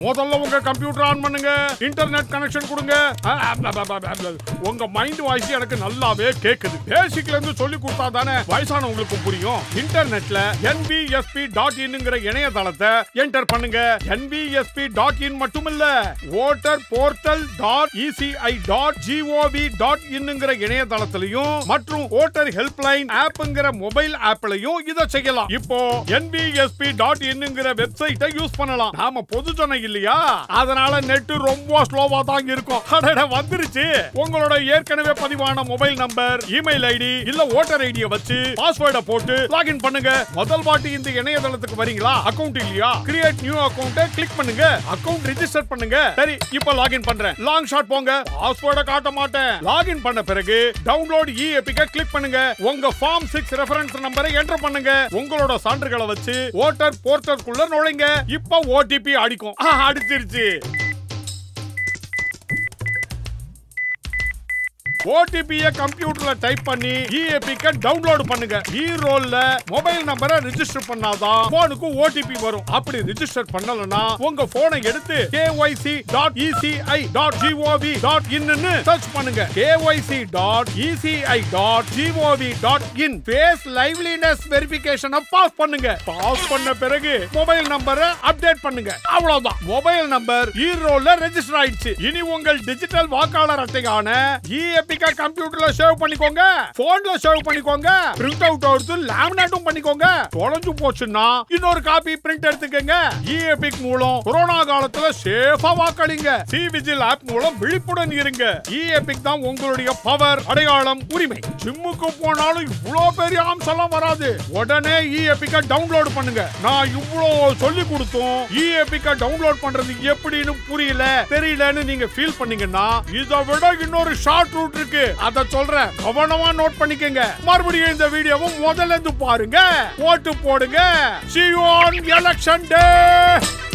முதல்ல உங்க computer on பண்ணுங்க இன்டர்நெட் கனெக்ஷன் கொடுங்க ஆ, ப, ப, ப, ப, ப. உங்க மைண்ட் வாய்ஸ் எனக்கு நல்லாவே கேக்குது பேசிக்ல இருந்து சொல்லி கொடுத்தா தானே வயசானவங்களுக்கு புரியும் இன்டர்நெட்ல என்பிஎஸ்பி டாட் இன்ங்கிற இணையதளத்தை என்டர் பண்ணுங்க என்பிஎஸ்பி டாட் இன் மட்டும் இல்ல voter portal dot ECI dot GOV dot இன்னுங்கிற இணையதளத்திலையும் மற்றும் ஓட்டர் ஹெல்ப்லைன் ஆப்ங்கிற மொபைல் ஆப்லயும் இதை செய்யலாம் இப்போ என்பிஎஸ்பி டாட் இன்னுங்கிற வெப்சைட்டை யூஸ் பண்ணலாம் நாம பொதுஜன இல்லையா அதனால நெட் ரொம்ப ஸ்லோவா தான் இருக்கும் அடடா, வந்துருச்சு உங்களோட ஏற்கனவே பதிவான மொபைல் நம்பர் இமெயில் ஐடி இல்ல ஓட்டர் ஐடியை வச்சு பாஸ்வேர்டை போட்டு லாகின் பண்ணுங்க முதல் வாட்டி இந்த இணையதளத்துக்கு வரீங்களா அக்கவுண்ட் இல்லையா கிரியேட் நியூ அக்கவுண்ட்டை கிளிக் பண்ணுங்க அக்கவுண்ட் ரெஜிஸ்டர் பண்ணுங்க சரி இப்போ லாகின் பண்றேன் லாங் ஷாட் போங்க பாஸ்வேர்டை காட்ட மாட்டேன் லாகின் பண்ண பிறகு டவுன்லோட் இ எபிக்க கிளிக் பண்ணுங்க உங்க ஃபார்ம் சிக்ஸ் ரெஃபரன்ஸ் நம்பரை என்டர் பண்ணுங்க உங்களோட சான்றுகளை வச்சு ஓட்டர் போர்ட்டலுக்குள்ள நுழைங்க இப்போ ஓடிபி அடிக்கும் ஆ, அடிச்சிருச்சு ஓடிபிய கம்ப்யூட்டர்ல டைப் பண்ணி இஏபிக்க டவுன்லோட் பண்ணுங்க இ ரோல்ல மொபைல் நம்பரை ரெஜிஸ்டர் பண்ணாதான் போனுக்கு ஓடிபி வரும் அப்படி ரெஜிஸ்டர் பண்ணலனா உங்க போனை எடுத்து KYC dot ECI dot GOV dot இன்னு சர்ச் பண்ணுங்க KYC dot ECI dot GOV dot in face liveness வெரிஃபிகேஷனை பாஸ் பண்ணுங்க பாஸ் பண்ண பிறகு மொபைல் நம்பரை அப்டேட் பண்ணுங்க அவ்வளவுதான் மொபைல் நம்பர் இ ரோல்ல ரெஜிஸ்டர் ஆயிடுச்சு இனி உங்கள் டிஜிட்டல் வாக்காளர் அட்டையான இஎபிக கம்ப்யூட்டர்ல சேவ் பண்ணிக்கோங்க போன்ல சேவ் பண்ணிக்கோங்க பிரிண்ட் அவுட் எடுத்து லேமினேட்டும் பண்ணிக்கோங்க தொலைஞ்சு போச்சுன்னா இன்னொரு காப்பி பிரிண்ட் எடுத்துக்கங்க இஎபிக் மூலம் கொரோனா காலத்துல சேஃபா வாக்களிங்க சி விஜில் ஆப் மூலம் விழிப்புடன் இருங்க இஎபிக் தான் உங்களுடைய பவர் அடையாளம் உரிமை ஜிம்முக்கு போனாலும் இவ்வளோ பெரிய அம்சம்லாம் வராது உடனே இஎபிக்க டவுன்லோட் பண்ணுங்க நான் இவ்வளோ சொல்லி கொடுத்தும் இஎபிக்க டவுன்லோட் பண்றது எப்படின்னு புரியல தெரியலன்னு நீங்க ஃபீல் பண்ணீங்கன்னா இதை விட இன்னொரு ஷார்ட் ரூட் இருக்கு அத சொல்றேன் கவனமா நோட் பண்ணிக்கங்க மறுபடியும் இந்த வீடியோவை முதல்ல இருந்து பாருங்க ஓட்டு போடுங்க see you on election day